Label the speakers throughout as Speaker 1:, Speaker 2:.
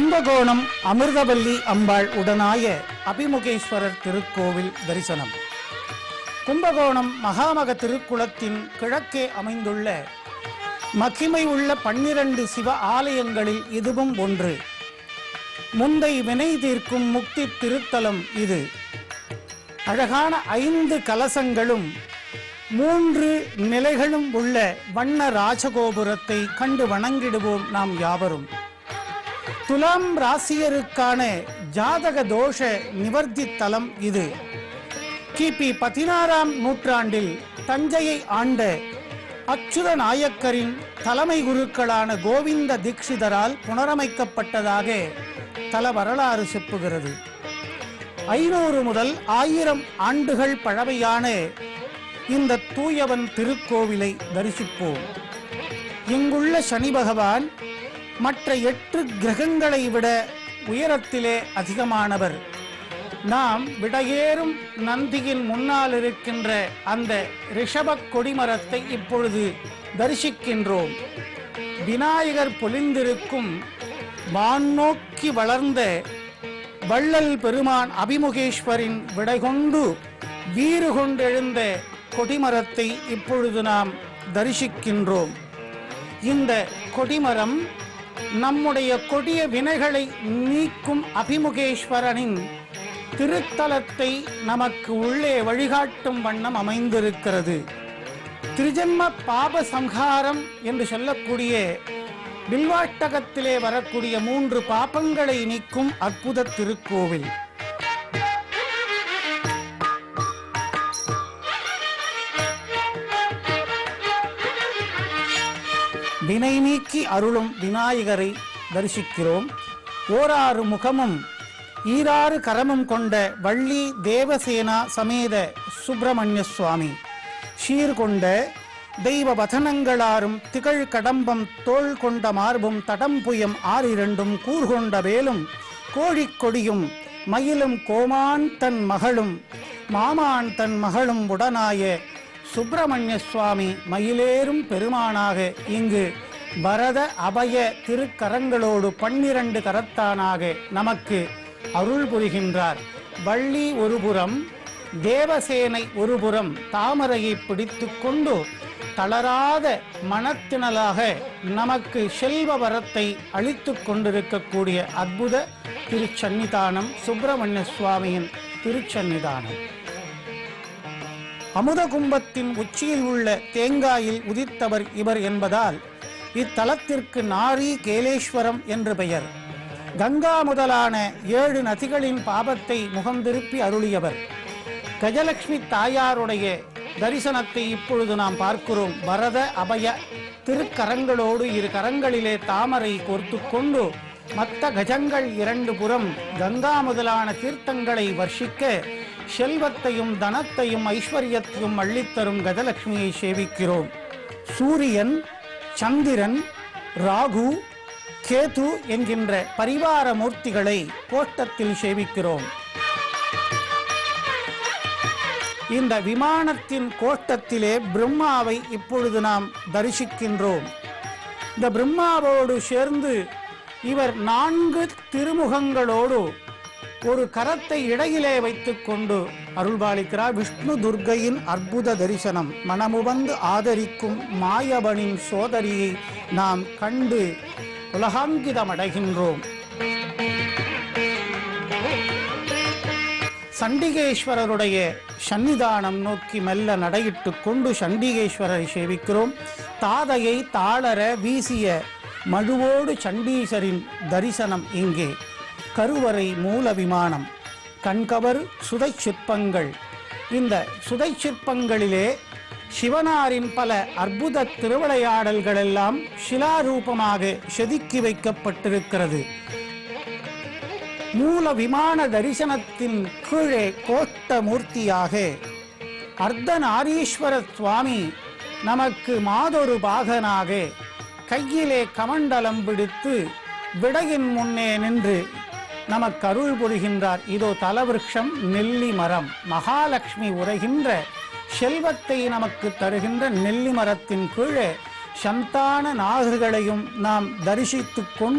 Speaker 1: கும்பகோணம் அமிர்தவல்லி அம்பாள் உடனாய அபிமுகேஸ்வரர் திருக்கோவில் தரிசனம் கும்பகோணம் மகாமக திருக்குளத்தின் கிழக்கே அமைந்துள்ள மகிமை உள்ள பன்னிரண்டு சிவ ஆலயங்களில் இதுவும் ஒன்று முந்தை வினை தீர்க்கும் முக்தி திருத்தலம் இது அழகான ஐந்து கலசங்களும் மூன்று நிலைகளும் உள்ள வண்ண ராஜகோபுரத்தை கண்டு வணங்கிடுவோம் நாம் யாவரும் துலாம் ராசியருக்கான ஜாதக தோஷ நிவர்த்தி தலம் இது கிபி பதினாறாம் நூற்றாண்டில் தஞ்சையை ஆண்ட அச்சுத நாயக்கரின் தலைமை குருக்களான கோவிந்த தீக்ஷிதரால் புனரமைக்கப்பட்டதாக தல வரலாறு செப்புகிறது ஐநூறு முதல் ஆயிரம் ஆண்டுகள் பழமையான இந்த தூயவன் திருக்கோவிலை தரிசிப்போம் இங்குள்ள சனி பகவான் மற்ற எட்டு கிரகங்களை விட உயரத்திலே அதிகமானவர் நாம் விடையேறும் நந்தியின் முன்னால் இருக்கின்ற அந்த ரிஷப கொடிமரத்தை இப்பொழுது தரிசிக்கின்றோம் விநாயகர் பொலிந்திருக்கும் வானோக்கி வளர்ந்த வள்ளல் பெருமான் அபிமுகேஸ்வரின் விடைகொண்டு வீறு கொண்டெழுந்த கொடிமரத்தை இப்பொழுது நாம் தரிசிக்கின்றோம் இந்த கொடிமரம் நம்முடைய கொடிய வினைகளை நீக்கும் அபிமுகேஸ்வரனின் திருத்தலத்தை நமக்கு உள்ளே வழிகாட்டும் வண்ணம் அமைந்திருக்கிறது திரிஜன்ம பாப சம்ஹாரம் என்று சொல்லக்கூடிய பில்வாட்டகத்திலே வரக்கூடிய மூன்று பாபங்களை நீக்கும் அற்புத திருக்கோவில் வினை நீக்கி அருளும் விநாயகரை தரிசிக்கிறோம் ஓராறு முகமும் ஈராறு கரமும் கொண்ட வள்ளி தேவசேனா சமேத சுப்பிரமணிய சுவாமி சீர்கொண்ட தெய்வ வதனங்களாரும் திகழ் கடம்பம் தோள் கொண்ட மார்பும் தடம்புயம் ஆறிரண்டும் கூர்கொண்ட வேலும் கோழிக்கொடியும் மயிலும் கோமான் தன் மகளும் மாமான் தன் மகளும் உடனாய சுப்பிரமணிய சுவாமி மயிலேறும் பெருமானாக இங்கு பரத அபய திருக்கரங்களோடு பன்னிரண்டு கரத்தானாக நமக்கு அருள் புரிகின்றார் வள்ளி ஒருபுறம் தேவசேனை ஒருபுறம் தாமரையை பிடித்துக்கொண்டு தளராத மனத்தினலாக நமக்கு செல்வ வரத்தை அளித்துக் கொண்டிருக்கக்கூடிய அற்புத திருச்சன்னிதானம் சுப்பிரமணிய சுவாமியின் திருச்சன்னிதானம் அமுத கும்பத்தின் உச்சியில் உள்ள தேங்காயில் உதித்தவர் இவர் என்பதால் இத்தலத்திற்கு நாரி கேலேஸ்வரம் என்று பெயர் கங்கா முதலான ஏழு நதிகளின் பாபத்தை முகம் திருப்பி அருளியவர் கஜலட்சுமி தாயாருடைய தரிசனத்தை இப்பொழுது நாம் பார்க்கிறோம் பரத அபய திருக்கரங்களோடு இரு கரங்களிலே தாமரை கோர்த்து கொண்டு மத்த கஜங்கள் இரண்டு புறம் கங்கா முதலான தீர்த்தங்களை வர்ஷிக்க செல்வத்தையும் தனத்தையும் ஐஸ்வர்யத்தையும் அள்ளித்தரும் கஜலட்சுமியை சேவிக்கிறோம் சூரியன் சந்திரன் ராகு கேது என்கின்ற பரிவார மூர்த்திகளை கோட்டத்தில் சேவிக்கிறோம் இந்த விமானத்தின் கோட்டத்திலே பிரம்மாவை இப்பொழுது நாம் தரிசிக்கின்றோம் இந்த பிரம்மாவோடு சேர்ந்து இவர் நான்கு திருமுகங்களோடு ஒரு கரத்தை இடையிலே வைத்துக்கொண்டு அருள்பாலிக்கிறார் விஷ்ணு துர்க்கையின் அற்புத தரிசனம் மனமுவந்து ஆதரிக்கும் மாயவனின் சோதரியை நாம் கண்டு உலகாங்கிதமடைகின்றோம் சண்டிகேஸ்வரருடைய சன்னிதானம் நோக்கி மெல்ல நடையிட்டு கொண்டு சண்டிகேஸ்வரரை சேவிக்கிறோம் தாதையை தாளர வீசிய மழுவோடு சண்டீசரின் தரிசனம் இங்கே கருவறை மூல விமானம் கண்கவர் சுதை சிற்பங்கள் இந்த சுதை சிற்பங்களிலே சிவனாரின் பல அற்புத திருவிளையாடல்கள் எல்லாம் சிலாரூபமாக செதுக்கி வைக்கப்பட்டிருக்கிறது மூல விமான தரிசனத்தின் கீழே கோட்ட மூர்த்தியாக அர்த்தநாரீஸ்வர சுவாமி நமக்கு மாதொரு பாகனாக கையிலே கமண்டலம் பிடித்து விடையின் முன்னே நின்று நமக்கு அருள் புரிகின்றார் இதோ தலவிருஷம் நெல்லி மரம் மகாலட்சுமி உரைகின்ற செல்வத்தை நமக்கு தருகின்ற நெல்லி மரத்தின் கீழே சந்தான நாகர்களையும் நாம் தரிசித்துக் கொண்டு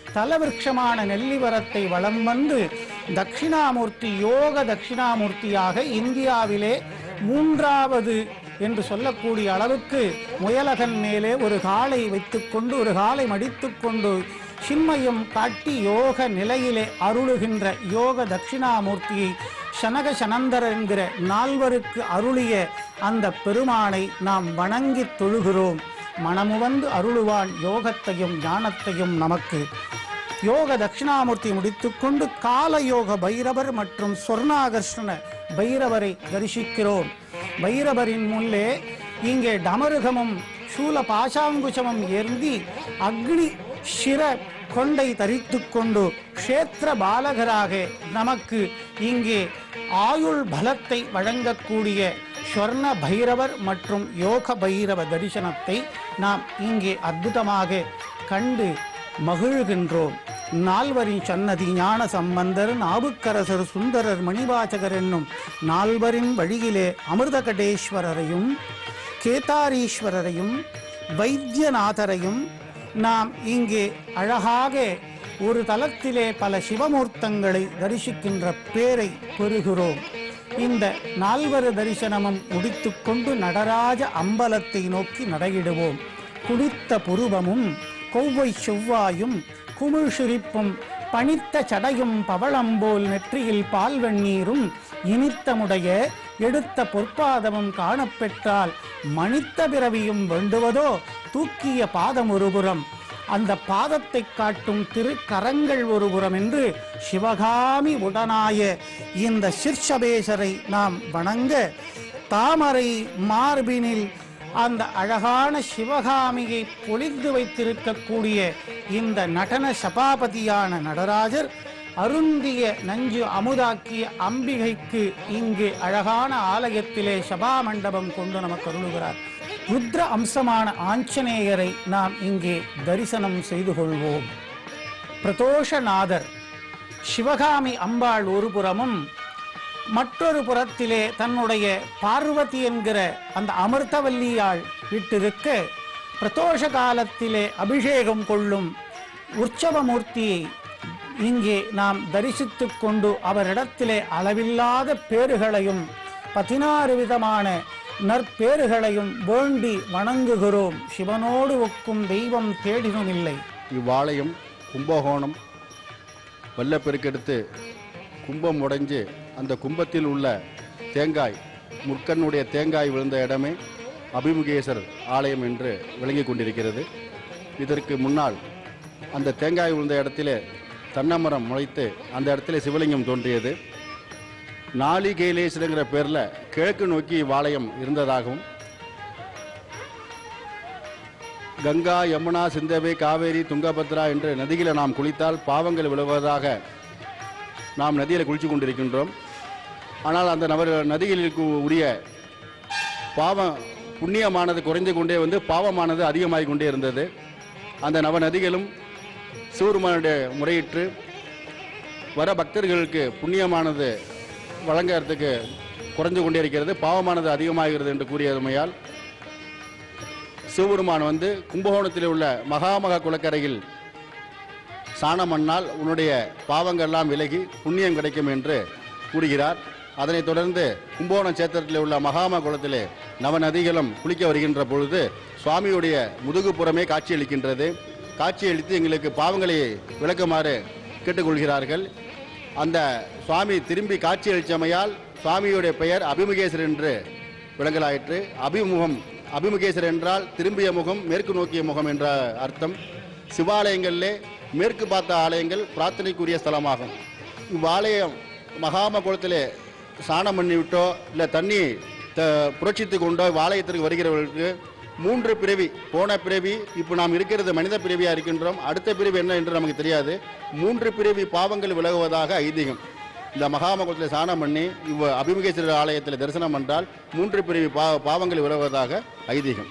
Speaker 1: தலவிருட்சமான நெல்லிவரத்தை வலம் வந்து தட்சிணாமூர்த்தி யோக தட்சிணாமூர்த்தியாக இந்தியாவிலே மூன்றாவது என்று சொல்லக்கூடிய அளவுக்கு முயலகன் மேலே ஒரு காலை வைத்துக்கொண்டு ஒரு காலை மடித்துக்கொண்டு சின்மயம் காட்டி யோக நிலையிலே அருளுகின்ற யோக தட்சிணாமூர்த்தியை சனக சனந்தர் என்கிற நால்வருக்கு அருளிய அந்த பெருமானை நாம் வணங்கித் தொழுகிறோம் மனமுவந்து அருளுவான் யோகத்தையும் ஞானத்தையும் நமக்கு யோக தட்சிணாமூர்த்தி முடித்துக்கொண்டு கால யோக பைரவர் மற்றும் சொர்ணாகர்ஷ்ண பைரவரை தரிசிக்கிறோம் பைரவரின் முள்ளே இங்கே டமருகமும் சூல பாசாங்குசமும் ஏந்தி அக்னி சிர கொண்டை தரித்துக் கொண்டு க்ஷேத்திர பாலகராக நமக்கு இங்கே ஆயுள் பலத்தை வழங்கக்கூடிய ஸ்வர்ண பைரவர் மற்றும் யோக பைரவ தரிசனத்தை நாம் இங்கே அற்புதமாக கண்டு மகிழ்கின்றோம் நால்வரின் சன்னதி ஞான சம்பந்தர் நாவுக்கரசர் சுந்தரர் மணிவாசகர் என்னும் நால்வரின் வழியிலே அமிர்தகடேஸ்வரரையும் கேதாரீஸ்வரரையும் வைத்தியநாதரையும் நாம் இங்கே அழகாக ஒரு தலத்திலே பல சிவமூர்த்தங்களை தரிசிக்கின்ற பேரை பெறுகிறோம் இந்த நால்வரு தரிசனமும் முடித்துக்கொண்டு நடராஜ அம்பலத்தை நோக்கி நடையிடுவோம் குடித்த புருவமும் கொவ்வை செவ்வாயும் குமிழ் சிரிப்பும் பனித்த சடையும் பவளம்போல் நெற்றியில் பால் வெந்நீரும் இனித்தமுடைய எடுத்த பொற்பாதமும் காணப்பெற்றால் மனித்த பிறவியும் வேண்டுவதோ தூக்கிய பாதம் ஒருபுறம் அந்த பாதத்தை காட்டும் திருக்கரங்கள் ஒருபுறம் என்று சிவகாமி உடனாய இந்த சிற்சபேசரை நாம் வணங்க தாமரை மார்பினில் அந்த அழகான சிவகாமியை பொழிந்து வைத்திருக்கக்கூடிய இந்த நடன சபாபதியான நடராஜர் அருந்திய நஞ்சு அமுதாக்கிய அம்பிகைக்கு இங்கு அழகான ஆலயத்திலே சபா மண்டபம் கொண்டு நமக்கு அருளுகிறார் ருத்ர அம்சமான ஆஞ்சநேயரை நாம் இங்கே தரிசனம் செய்து கொள்வோம் பிரதோஷநாதர் சிவகாமி அம்பாள் ஒரு புறமும் மற்றொரு புறத்திலே தன்னுடைய பார்வதி என்கிற அந்த அமிர்தவல்லியாள் விட்டிருக்க பிரதோஷ காலத்திலே அபிஷேகம் கொள்ளும் உற்சவமூர்த்தியை இங்கே நாம் தரிசித்துக் கொண்டு அவரிடத்திலே அளவில்லாத பேறுகளையும் பதினாறு விதமான நற்பேறுகளையும் வேண்டி வணங்குகிறோம் சிவனோடு ஒக்கும் தெய்வம் தேடினும் இல்லை
Speaker 2: இவ்வாலயம் கும்பகோணம் வெள்ளப்பெருக்கெடுத்து கும்பம் உடைஞ்சு அந்த கும்பத்தில் உள்ள தேங்காய் முற்கண்ணுடைய தேங்காய் விழுந்த இடமே அபிமுகேஸ்வரர் ஆலயம் என்று விளங்கிக் கொண்டிருக்கிறது இதற்கு முன்னால் அந்த தேங்காய் விழுந்த இடத்திலே தன்னமரம் முளைத்து அந்த இடத்திலே சிவலிங்கம் தோன்றியது நாளிகேலேஸ்வரங்கிற பேரில் கிழக்கு நோக்கி இவ்வாலயம் இருந்ததாகவும் கங்கா யமுனா சிந்தவை காவேரி துங்கபத்ரா என்று நதிகளை நாம் குளித்தால் பாவங்கள் விழுவதாக நாம் நதியில் குளித்து கொண்டிருக்கின்றோம் ஆனால் அந்த நபர் நதிகளுக்கு உரிய பாவம் புண்ணியமானது குறைந்து கொண்டே வந்து பாவமானது அதிகமாகிக் கொண்டே இருந்தது அந்த நவ நதிகளும் சிவருமானுடைய முறையிட்டு வர பக்தர்களுக்கு புண்ணியமானது வழங்குறதுக்கு குறைஞ்சு கொண்டே இருக்கிறது பாவமானது அதிகமாகிறது என்று கூறியதுமையால் சிவபெருமான் வந்து கும்பகோணத்தில் உள்ள மகாமக குளக்கரையில் சாணமண்ணால் உன்னுடைய பாவங்கள்லாம் விலகி புண்ணியம் கிடைக்கும் என்று கூறுகிறார் அதனைத் தொடர்ந்து கும்பகோணம் சேத்திரத்தில் உள்ள மகாம குளத்திலே நவநதிகளும் குளிக்க வருகின்ற பொழுது சுவாமியுடைய முதுகுப்புறமே காட்சியளிக்கின்றது காட்சியளித்து எங்களுக்கு பாவங்களை விளக்குமாறு கேட்டுக்கொள்கிறார்கள் அந்த சுவாமி திரும்பி காட்சியளித்தமையால் சுவாமியுடைய பெயர் அபிமுகேஸ்வரர் என்று விளங்கலாயிற்று அபிமுகம் அபிமுகேஸ்வரர் என்றால் திரும்பிய முகம் மேற்கு நோக்கிய முகம் என்ற அர்த்தம் சிவாலயங்களிலே மேற்கு பார்த்த ஆலயங்கள் பிரார்த்தனைக்குரிய ஸ்தலமாகும் இவ்வாலயம் மகாம குளத்திலே சாணம் பண்ணி விட்டோ இல்லை தண்ணி த புரட்சித்து கொண்டோ இவ்வாலயத்திற்கு வருகிறவர்களுக்கு மூன்று பிறவி போன பிறவி இப்போ நாம் இருக்கிறது மனித பிறவியாக இருக்கின்றோம் அடுத்த பிறவி என்ன என்று நமக்கு தெரியாது மூன்று பிறவி பாவங்கள் விலகுவதாக ஐதீகம் இந்த மகாமகுளத்தில் சாணம் பண்ணி இவ் அபிமுகேஸ்வரர் ஆலயத்தில் தரிசனம் பண்ணால் மூன்று பிறவி பா பாவங்கள் விலகுவதாக ஐதீகம்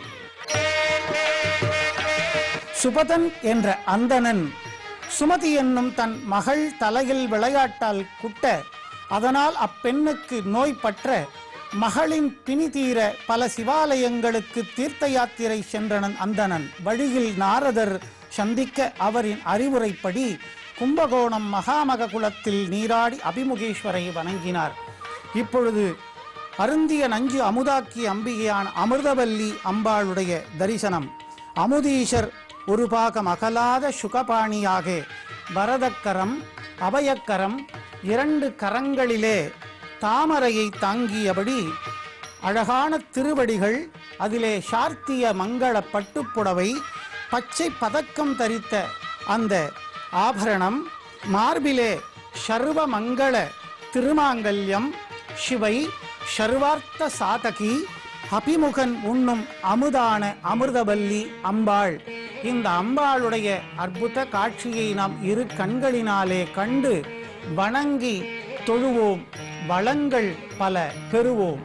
Speaker 1: சுபதன் என்ற அந்தணன் சுமதி என்னும் தன் மகள் தலையில் விளையாட்டால் குட்ட அதனால் அப்பெண்ணுக்கு நோய் பற்ற மகளின் பிணி தீர பல சிவாலயங்களுக்கு தீர்த்த யாத்திரை சென்றனன் அந்தணன் வழியில் நாரதர் சந்திக்க அவரின் அறிவுரைப்படி கும்பகோணம் மகாமக குலத்தில் நீராடி அபிமுகேஸ்வரை வணங்கினார் இப்பொழுது அருந்திய நஞ்சு அமுதாக்கி அம்பிகையான அமிர்தவல்லி அம்பாளுடைய தரிசனம் அமுதீஷர் ஒரு பாகம் அகலாத சுகபாணியாக பரதக்கரம் அபயக்கரம் இரண்டு கரங்களிலே தாமரையை தாங்கியபடி அழகான திருவடிகள் அதிலே சார்த்திய மங்கள பட்டுப்புடவை பச்சை பதக்கம் தரித்த அந்த ஆபரணம் மார்பிலே சர்வ மங்கள திருமாங்கல்யம் சிவை சர்வார்த்த சாதகி அபிமுகன் உண்ணும் அமுதான அமிர்தவல்லி அம்பாள் இந்த அம்பாளுடைய அற்புத காட்சியை நாம் இரு கண்களினாலே கண்டு வணங்கி தொழுவோம் வளங்கள் பல பெறுவோம்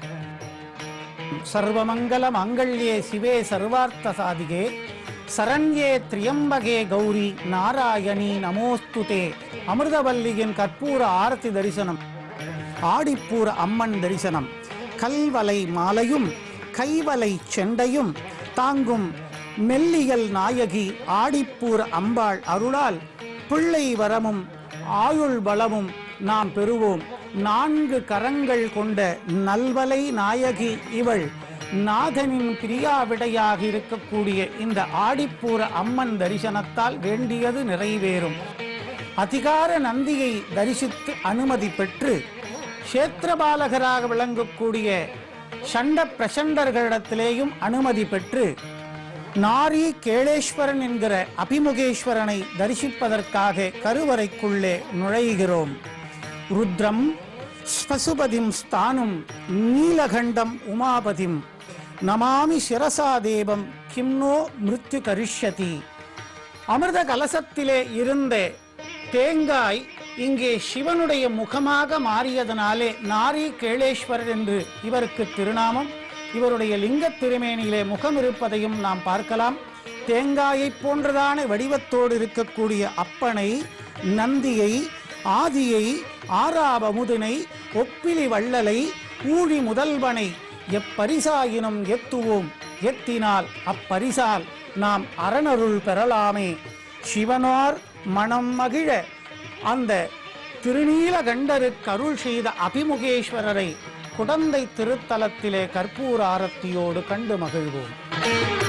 Speaker 1: சர்வமங்கல மங்கள்யே சிவே சர்வார்த்த சாதிகே சரண்யே திரியம்பகே கௌரி நாராயணி நமோஸ்துதே அமிர்தவல்லியின் கற்பூர ஆரத்தி தரிசனம் ஆடிப்பூர அம்மன் தரிசனம் கல்வலை மாலையும் கைவலை செண்டையும் தாங்கும் மெல்லியல் நாயகி ஆடிப்பூர அம்பாள் அருளால் பிள்ளை வரமும் ஆயுள் பலமும் நாம் பெறுவோம் நான்கு கரங்கள் கொண்ட நல்வலை நாயகி இவள் நாதனின் பிரியாவிடையாக இருக்கக்கூடிய இந்த ஆடிப்பூர அம்மன் தரிசனத்தால் வேண்டியது நிறைவேறும் அதிகார நந்தியை தரிசித்து அனுமதி பெற்று கஷேத்திரபாலகராக விளங்கக்கூடிய சண்ட பிரசண்டர்களிடத்திலேயும் அனுமதி பெற்று நாரி கேளேஸ்வரன் என்கிற அபிமுகேஸ்வரனை தரிசிப்பதற்காக கருவறைக்குள்ளே நுழைகிறோம் ருத்ரம் ஸ்பசுபதிம் ஸ்தானும் நீலகண்டம் உமாபதிம் நமாமி சிரசா தேவம் கிம்னோ மிருத்யு கரிஷ்யதி அமிர்த கலசத்திலே இருந்த தேங்காய் இங்கே சிவனுடைய முகமாக மாறியதனாலே நாரி கேளேஸ்வரர் என்று இவருக்கு திருநாமம் இவருடைய லிங்க திருமேனியிலே முகம் இருப்பதையும் நாம் பார்க்கலாம் தேங்காயைப் போன்றதான வடிவத்தோடு இருக்கக்கூடிய அப்பனை நந்தியை ஆதியை ஆறாவமுதனை ஒப்பிலி வள்ளலை ஊழி முதல்வனை எப்பரிசாயினும் எத்துவோம் எத்தினால் அப்பரிசால் நாம் அரணருள் பெறலாமே சிவனார் மனம் மகிழ அந்த திருநீலகண்டருக்கு அருள் செய்த அபிமுகேஸ்வரரை குடந்தை திருத்தலத்திலே கற்பூர ஆரத்தியோடு கண்டு மகிழ்வோம்